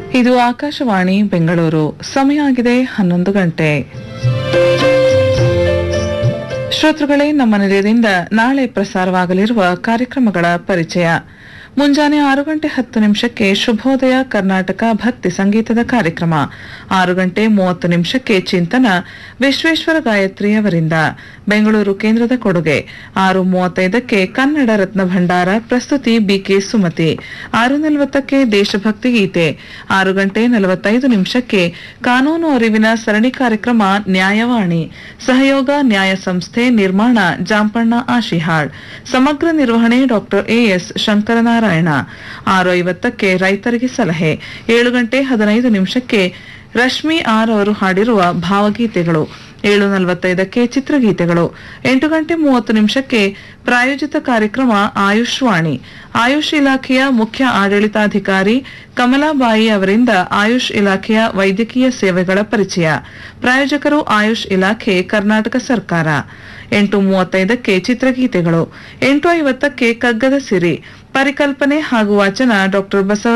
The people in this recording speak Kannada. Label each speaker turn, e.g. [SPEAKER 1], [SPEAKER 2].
[SPEAKER 1] ಇದು ಆಕಾಶವಾಣಿ ಬೆಂಗಳೂರು ಸಮಯ ಆಗಿದೆ ಹನ್ನೊಂದು ಗಂಟೆ ಶ್ರೋತೃಗಳೇ ನಮ್ಮ ನಿಲಯದಿಂದ ನಾಳೆ ಪ್ರಸಾರವಾಗಲಿರುವ ಕಾರ್ಯಕ್ರಮಗಳ ಪರಿಚಯ ಮುಂಜಾನೆ ಆರು ಗಂಟೆ ಹತ್ತು ನಿಮಿಷಕ್ಕೆ ಶುಭೋದಯ ಕರ್ನಾಟಕ ಭಕ್ತಿ ಸಂಗೀತದ ಕಾರ್ಯಕ್ರಮ ಆರು ಗಂಟೆ ಮೂವತ್ತು ನಿಮಿಷಕ್ಕೆ ಚಿಂತನ ವಿಶ್ವೇಶ್ವರ ಗಾಯತ್ರಿ ಅವರಿಂದ ಬೆಂಗಳೂರು ಕೇಂದ್ರದ ಕೊಡುಗೆ ಆರು ಮೂವತ್ತೈದಕ್ಕೆ ಕನ್ನಡ ರತ್ನ ಭಂಡಾರ ಪ್ರಸ್ತುತಿ ಬಿಕೆ ಸುಮತಿ ಆರು ನಲವತ್ತಕ್ಕೆ ದೇಶಭಕ್ತಿ ಗೀತೆ ಆರು ಗಂಟೆ ನಲವತ್ತೈದು ನಿಮಿಷಕ್ಕೆ ಕಾನೂನು ಅರಿವಿನ ಸರಣಿ ಕಾರ್ಯಕ್ರಮ ನ್ಯಾಯವಾಣಿ ಸಹಯೋಗ ನ್ಯಾಯ ಸಂಸ್ಥೆ ನಿರ್ಮಾಣ ಜಾಂಪಣ್ಣ ಆಶಿಹಾಳ್ ಸಮಗ್ರ ನಿರ್ವಹಣೆ ಡಾಕ್ಟರ್ ಎಎಸ್ ಶಂಕರನಾರಾಯಣ ಆರು ಐವತ್ತಕ್ಕೆ ರೈತರಿಗೆ ಸಲಹೆ ಏಳು ಗಂಟೆ ಹದಿನೈದು ನಿಮಿಷಕ್ಕೆ ರಶ್ಮಿ ಆರ್ ಅವರು ಹಾಡಿರುವ ಭಾವಗೀತೆಗಳು ಏಳು ನಲವತ್ತೈದಕ್ಕೆ ಚಿತ್ರಗೀತೆಗಳು ಎಂಟು ಗಂಟೆ ಮೂವತ್ತು ನಿಮಿಷಕ್ಕೆ ಪ್ರಾಯೋಜಿತ ಕಾರ್ಯಕ್ರಮ ಆಯುಷ್ವಾಣಿ ಆಯುಷ್ ಇಲಾಖೆಯ ಮುಖ್ಯ ಆಡಳಿತಾಧಿಕಾರಿ ಕಮಲಾಬಾಯಿ ಅವರಿಂದ ಆಯುಷ್ ಇಲಾಖೆಯ ವೈದ್ಯಕೀಯ ಸೇವೆಗಳ ಪರಿಚಯ ಪ್ರಾಯೋಜಕರು ಆಯುಷ್ ಇಲಾಖೆ ಕರ್ನಾಟಕ ಸರ್ಕಾರ ಎಂಟು ಮೂವತ್ತೈದಕ್ಕೆ ಚಿತ್ರಗೀತೆಗಳು ಎಂಟು ಐವತ್ತಕ್ಕೆ ಕಗ್ಗದ ಸಿರಿ ಪರಿಕಲ್ಪನೆ ಹಾಗೂ ವಾಚನ ಡಾಕ್ಟರ್ ಬಸವ